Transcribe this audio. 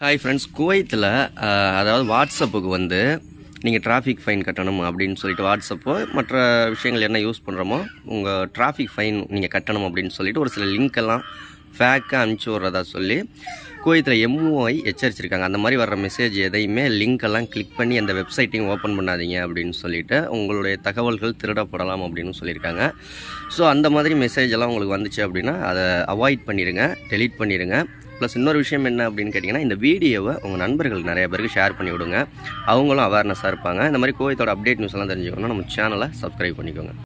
hi friends குவைத்தில் அதாவது வாட்ஸ்அப்புக்கு வந்து நீங்கள் டிராஃபிக் ஃபைன் கட்டணும் அப்படின்னு சொல்லிட்டு வாட்ஸ்அப்போ மற்ற விஷயங்கள் என்ன யூஸ் பண்ணுறோமோ உங்கள் டிராஃபிக் ஃபைன் நீங்கள் கட்டணும் அப்படின்னு சொல்லிட்டு ஒரு சில லிங்க் எல்லாம் ஃபேக்காக அனுப்பிச்சி விட்றதா சொல்லி குவைத்தில் எம்ஓஐ எச்சரிச்சிருக்காங்க அந்த மாதிரி வர்ற மெசேஜ் எதையுமே லிங்க் எல்லாம் கிளிக் பண்ணி அந்த வெப்சைட்டையும் ஓப்பன் பண்ணாதீங்க அப்படின்னு சொல்லிட்டு உங்களுடைய தகவல்கள் திருடப்படலாம் அப்படின்னு சொல்லியிருக்காங்க ஸோ அந்த மாதிரி மெசேஜ் எல்லாம் உங்களுக்கு வந்துச்சு அப்படின்னா அதை அவாய்ட் பண்ணிடுங்க டெலீட் பண்ணிடுங்க ப்ளஸ் இன்னொரு விஷயம் என்ன அப்படின்னு கேட்டிங்கன்னா இந்த வீடியோவை உங்கள் நண்பர்கள் நிறைய பேருக்கு ஷேர் பண்ணி விடுங்க அவங்களும் அவேர்னஸாக இருப்பாங்க இந்த மாதிரி கோயத்தோட அப்டேட் நியூஸ் எல்லாம் தெரிஞ்சுக்கணும்னா நம்ம சேனலை சப்ஸ்கிரைப் பண்ணிக்கோங்க